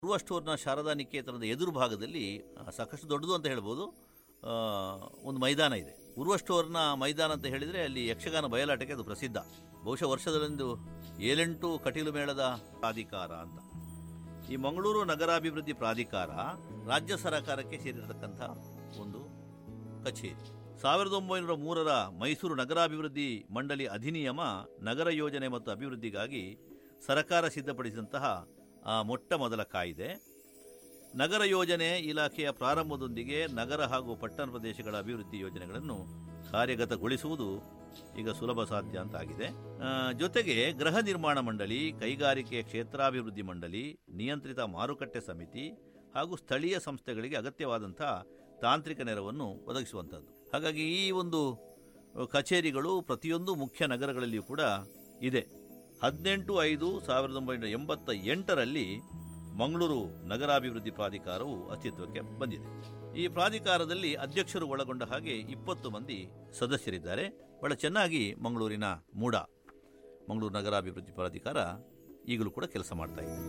ಉರ್ವ ಸ್ಟೋರ್ನ ಶಾರದಾ ನಿಕೇತನದ ಎದುರು ಭಾಗದಲ್ಲಿ ಆ, ಸಾಕಷ್ಟು ದೊಡ್ಡದು ಅಂತ ಹೇಳ್ಬೋದು ಆ, ಒಂದು ಮೈದಾನ ಇದೆ ಉರ್ವ ಸ್ಟೋರ್ನ ಮೈದಾನ ಅಂತ ಹೇಳಿದರೆ ಅಲ್ಲಿ ಯಕ್ಷಗಾನ ಬಯಲಾಟಕ್ಕೆ ಅದು ಪ್ರಸಿದ್ಧ ಬಹುಶಃ ವರ್ಷದಲ್ಲೊಂದು ಏಳೆಂಟು ಕಟೀಲು ಮೇಳದ ಪ್ರಾಧಿಕಾರ ಅಂತ ಈ ಮಂಗಳೂರು ನಗರಾಭಿವೃದ್ಧಿ ಪ್ರಾಧಿಕಾರ ರಾಜ್ಯ ಸರ್ಕಾರಕ್ಕೆ ಸೇರಿರತಕ್ಕಂಥ ಒಂದು ಕಚೇರಿ ಸಾವಿರದ ಒಂಬೈನೂರ ಮೂರರ ಮೈಸೂರು ನಗರಾಭಿವೃದ್ಧಿ ಮಂಡಳಿ ಅಧಿನಿಯಮ ನಗರ ಯೋಜನೆ ಮತ್ತು ಅಭಿವೃದ್ಧಿಗಾಗಿ ಸರ್ಕಾರ ಸಿದ್ಧಪಡಿಸಿದಂತಹ ಆ ಮೊಟ್ಟ ಮೊದಲ ಕಾಯ್ದೆ ನಗರ ಯೋಜನೆ ಇಲಾಖೆಯ ಪ್ರಾರಂಭದೊಂದಿಗೆ ನಗರ ಹಾಗೂ ಪಟ್ಟಣ ಪ್ರದೇಶಗಳ ಅಭಿವೃದ್ಧಿ ಯೋಜನೆಗಳನ್ನು ಕಾರ್ಯಗತಗೊಳಿಸುವುದು ಈಗ ಸುಲಭ ಸಾಧ್ಯ ಅಂತ ಆಗಿದೆ ಆ, ಜೊತೆಗೆ ಗೃಹ ನಿರ್ಮಾಣ ಮಂಡಳಿ ಕೈಗಾರಿಕೆ ಕ್ಷೇತ್ರಾಭಿವೃದ್ಧಿ ಮಂಡಳಿ ನಿಯಂತ್ರಿತ ಮಾರುಕಟ್ಟೆ ಸಮಿತಿ ಹಾಗೂ ಸ್ಥಳೀಯ ಸಂಸ್ಥೆಗಳಿಗೆ ಅಗತ್ಯವಾದಂಥ ತಾಂತ್ರಿಕ ನೆರವನ್ನು ಒದಗಿಸುವಂಥದ್ದು ಹಾಗಾಗಿ ಈ ಒಂದು ಕಚೇರಿಗಳು ಪ್ರತಿಯೊಂದು ಮುಖ್ಯ ನಗರಗಳಲ್ಲಿಯೂ ಕೂಡ ಇದೆ ಹದಿನೆಂಟು ಐದು ಸಾವಿರದ ಒಂಬೈನೂರ ಎಂಬತ್ತ ಎಂಟರಲ್ಲಿ ಮಂಗಳೂರು ನಗರಾಭಿವೃದ್ಧಿ ಪ್ರಾಧಿಕಾರವು ಅಸ್ತಿತ್ವಕ್ಕೆ ಬಂದಿದೆ ಈ ಪ್ರಾಧಿಕಾರದಲ್ಲಿ ಅಧ್ಯಕ್ಷರು ಒಳಗೊಂಡ ಹಾಗೆ ಇಪ್ಪತ್ತು ಮಂದಿ ಸದಸ್ಯರಿದ್ದಾರೆ ಬಹಳ ಚೆನ್ನಾಗಿ ಮಂಗಳೂರಿನ ಮೂಡ ಮಂಗಳೂರು ನಗರಾಭಿವೃದ್ಧಿ ಪ್ರಾಧಿಕಾರ ಈಗಲೂ ಕೂಡ ಕೆಲಸ ಮಾಡ್ತಾ ಇದೆ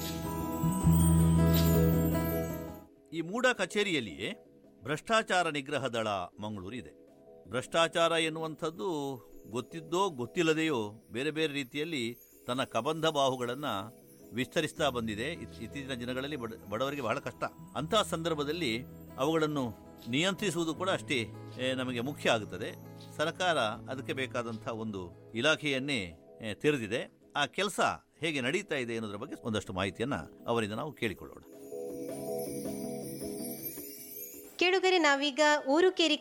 ಈ ಮೂಡ ಕಚೇರಿಯಲ್ಲಿಯೇ ಭ್ರಷ್ಟಾಚಾರ ನಿಗ್ರಹ ದಳ ಮಂಗಳೂರು ಇದೆ ಭ್ರಷ್ಟಾಚಾರ ಎನ್ನುವಂಥದ್ದು ಗೊತ್ತಿದ್ದೋ ಗೊತ್ತಿಲ್ಲದೆಯೋ ಬೇರೆ ಬೇರೆ ರೀತಿಯಲ್ಲಿ ತನ್ನ ಕಬಂಧ ಬಾಹುಗಳನ್ನು ವಿಸ್ತರಿಸ್ತಾ ಬಂದಿದೆ ಇತ್- ಇತ್ತೀಚಿನ ದಿನಗಳಲ್ಲಿ ಬಡ ಬಡವರಿಗೆ ಬಹಳ ಕಷ್ಟ ಅಂತಹ ಸಂದರ್ಭದಲ್ಲಿ ಅವುಗಳನ್ನು ನಿಯಂತ್ರಿಸುವುದು ಕೂಡ ಅಷ್ಟೇ ಏ, ನಮಗೆ ಮುಖ್ಯ ಆಗುತ್ತದೆ ಸರ್ಕಾರ ಅದಕ್ಕೆ ಬೇಕಾದಂಥ ಒಂದು ಇಲಾಖೆಯನ್ನೇ ಏ, ತೆರೆದಿದೆ ಆ ಕೆಲಸ ಹೇಗೆ ನಡೀತಾ ಇದೆ ಅನ್ನೋದ್ರ ಬಗ್ಗೆ ಒಂದಷ್ಟು ಮಾಹಿತಿಯನ್ನು ಅವರಿಂದ ನಾವು ಕೇಳಿಕೊಳ್ಳೋಣ ಕೇಳುಗರೆ ನಾವೀಗ ಊರು ಕೇರಿ